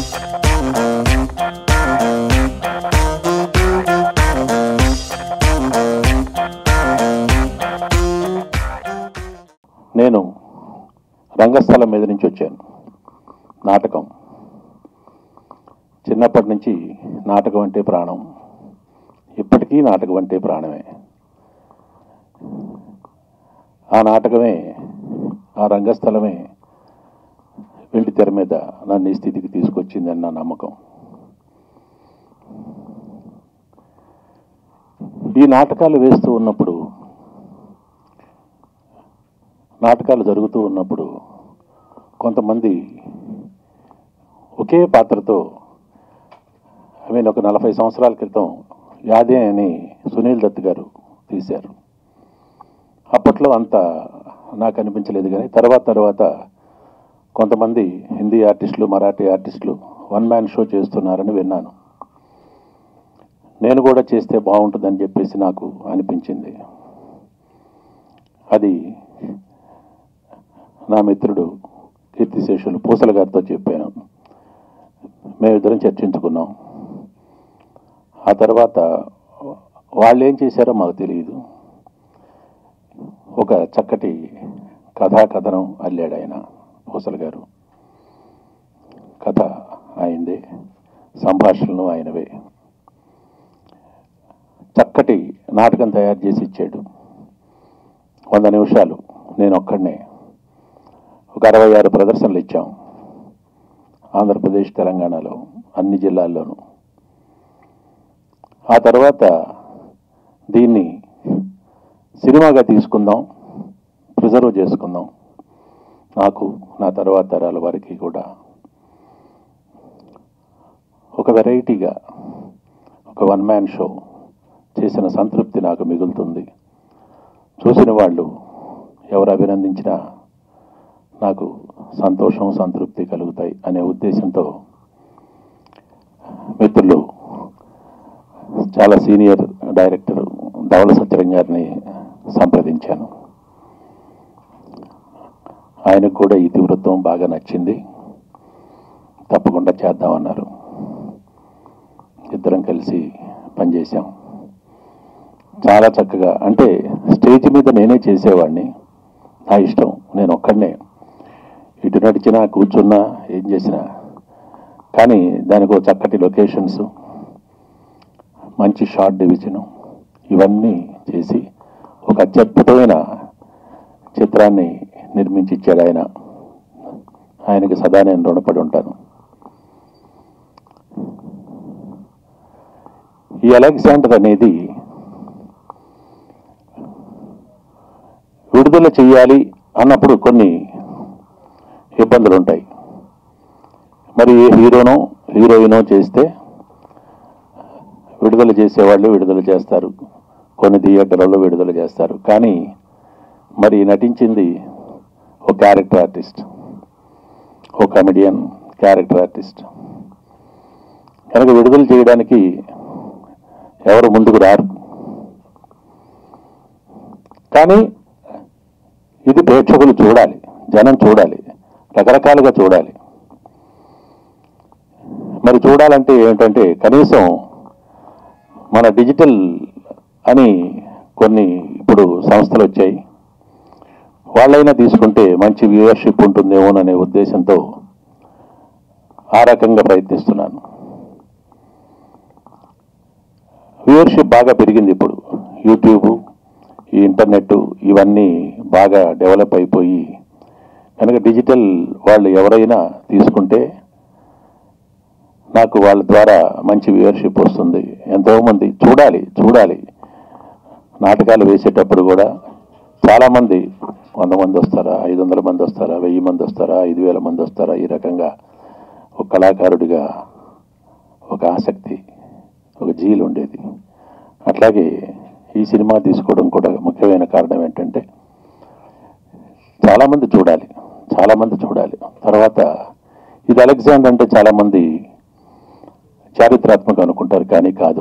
నేను రంగస్థలం మీద నుంచి వచ్చాను నాటకం చిన్నప్పటి నుంచి నాటకం అంటే ప్రాణం ఇప్పటికీ నాటకం అంటే ప్రాణమే ఆ నాటకమే ఆ రంగస్థలమే వెండి తెర మీద నన్ను ఈ స్థితికి తీసుకొచ్చిందని నా నమ్మకం ఈ నాటకాలు వేస్తూ ఉన్నప్పుడు నాటకాలు జరుగుతూ ఉన్నప్పుడు కొంతమంది ఒకే పాత్రతో ఐ మీన్ ఒక నలభై సంవత్సరాల క్రితం యాదే అని సునీల్ దత్ గారు తీశారు అప్పట్లో అంత నాకు అనిపించలేదు కానీ తర్వాత తర్వాత కొంతమంది హిందీ ఆర్టిస్టులు మరాఠీ ఆర్టిస్టులు వన్ మ్యాన్ షో చేస్తున్నారని విన్నాను నేను కూడా చేస్తే బాగుంటుందని చెప్పేసి నాకు అనిపించింది అది నా మిత్రుడు కీర్తిశేషులు పూసల గారితో చెప్పాను మేమిద్దరం చర్చించుకున్నాం ఆ తర్వాత వాళ్ళు ఏం చేశారో మాకు తెలియదు ఒక చక్కటి కథా కథనం అల్లాడు ఆయన పూసల గారు కథ ఆయనదే సంభాషణలు ఆయనవే చక్కటి నాటకం తయారు చేసి ఇచ్చాడు వంద నిమిషాలు నేను ఒక్కడనే ఒక అరవై ఆరు ప్రదర్శనలు ఇచ్చాం ఆంధ్రప్రదేశ్ తెలంగాణలో అన్ని జిల్లాల్లోనూ ఆ తర్వాత దీన్ని సినిమాగా తీసుకుందాం ప్రిజర్వ్ చేసుకుందాం నాకు నా తర్వాత తరాల వారికి కూడా ఒక వెరైటీగా ఒక వన్ మ్యాన్ షో చేసిన సంతృప్తి నాకు మిగులుతుంది చూసిన వాళ్ళు ఎవరు అభినందించినా నాకు సంతోషం సంతృప్తి కలుగుతాయి అనే ఉద్దేశంతో మిత్రులు చాలా సీనియర్ డైరెక్టర్ ధవళ సత్యం గారిని సంప్రదించాను ఆయనకు కూడా ఈ తీవ్రత్వం బాగా నచ్చింది తప్పకుండా చేద్దామన్నారు ఇద్దరం కలిసి పనిచేశాం చాలా చక్కగా అంటే స్టేజ్ మీద నేనే చేసేవాడిని నా ఇష్టం నేను ఒక్కడనే ఇటు నడిచినా కూర్చున్నా ఏం చేసినా కానీ దానికి ఒక చక్కటి లొకేషన్స్ మంచి షార్ట్ డివిజను ఇవన్నీ చేసి ఒక అత్యద్భుతమైన చిత్రాన్ని నిర్మించి ఇచ్చాడు ఆయన ఆయనకి సదా నేను రుణపడి ఉంటాను ఈ అలెగ్జాండర్ అనేది విడుదల చేయాలి అన్నప్పుడు కొన్ని ఇబ్బందులు ఉంటాయి మరి ఏ హీరోనో హీరోయినో చేస్తే విడుదల చేసేవాళ్ళు విడుదల చేస్తారు కొన్ని థియేటర్లలో విడుదల చేస్తారు కానీ మరి నటించింది ఒక క్యారెక్టర్ ఆర్టిస్ట్ ఒక కమెడియన్ క్యారెక్టర్ ఆర్టిస్ట్ కనుక విడుదల చేయడానికి ఎవరు ముందుకు రారు కానీ ఇది ప్రేక్షకులు చూడాలి జనం చూడాలి రకరకాలుగా చూడాలి మరి చూడాలంటే ఏంటంటే కనీసం మన డిజిటల్ అని కొన్ని ఇప్పుడు సంస్థలు వచ్చాయి వాళ్ళైనా తీసుకుంటే మంచి వ్యూవర్షిప్ ఉంటుందేమోననే ఉద్దేశంతో ఆ రకంగా ప్రయత్నిస్తున్నాను వ్యూవర్షిప్ బాగా పెరిగింది ఇప్పుడు యూట్యూబ్ ఈ ఇంటర్నెట్ ఇవన్నీ బాగా డెవలప్ అయిపోయి కనుక డిజిటల్ వాళ్ళు ఎవరైనా తీసుకుంటే నాకు వాళ్ళ ద్వారా మంచి వ్యూవర్షిప్ వస్తుంది ఎంతోమంది చూడాలి చూడాలి నాటకాలు వేసేటప్పుడు కూడా చాలామంది వంద మంది వస్తారా ఐదు వందల మంది వస్తారా వెయ్యి మంది వస్తారా ఐదు వేల మంది వస్తారా ఈ రకంగా ఒక కళాకారుడిగా ఒక ఆసక్తి ఒక జీలు ఉండేది అట్లాగే ఈ సినిమా తీసుకోవడం కూడా ముఖ్యమైన కారణం ఏంటంటే చాలామంది చూడాలి చాలామంది చూడాలి తర్వాత ఇది అలెగ్జాండర్ అంటే చాలామంది చారిత్రాత్మకం అనుకుంటారు కానీ కాదు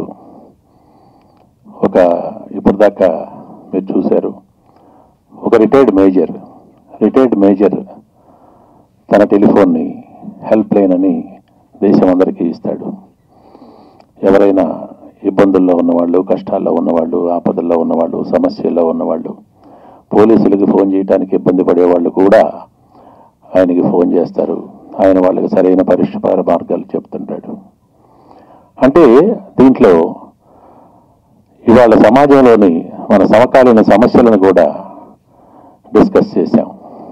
ఒక ఇప్పుడు దాకా మీరు చూశారు ఒక రిటైర్డ్ మేజర్ రిటైర్డ్ మేజర్ తన టెలిఫోన్ని హెల్ప్ లైన్ అని దేశం అందరికీ ఇస్తాడు ఎవరైనా ఇబ్బందుల్లో ఉన్నవాళ్ళు కష్టాల్లో ఉన్నవాళ్ళు ఆపదల్లో ఉన్నవాళ్ళు సమస్యల్లో ఉన్నవాళ్ళు పోలీసులకి ఫోన్ చేయడానికి ఇబ్బంది పడేవాళ్ళు కూడా ఆయనకి ఫోన్ చేస్తారు ఆయన వాళ్ళకి సరైన పరిష్కార మార్గాలు చెప్తుంటాడు అంటే దీంట్లో ఇవాళ సమాజంలోని మన సమకాలీన సమస్యలను కూడా డిస్కస్ చేశాం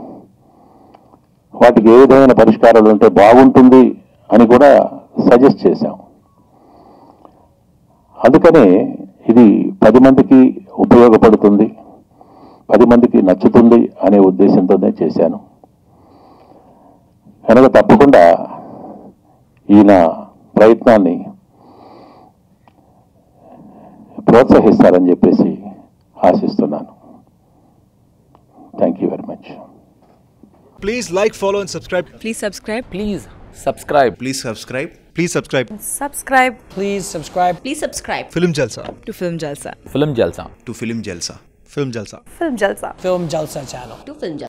వాటికి ఏ విధమైన పరిష్కారాలు ఉంటే బాగుంటుంది అని కూడా సజెస్ట్ చేశాం అందుకనే ఇది పది మందికి ఉపయోగపడుతుంది పది మందికి నచ్చుతుంది అనే ఉద్దేశంతోనే చేశాను కనుక తప్పకుండా ఈయన ప్రయత్నాన్ని ప్రోత్సహిస్తారని చెప్పేసి ఆశిస్తున్నాను thank you very much Please like, follow, and subscribe. Please subscribe. Please subscribe. Please subscribe. Please subscribe. Subscribe Please subscribe Please subscribe Film Jalsa. to Film Jalsa. Film Jalsa. To Film Jalsa. Film Jalsa. Film Jalsa. Film Jalsa channel. To Film Jalsa.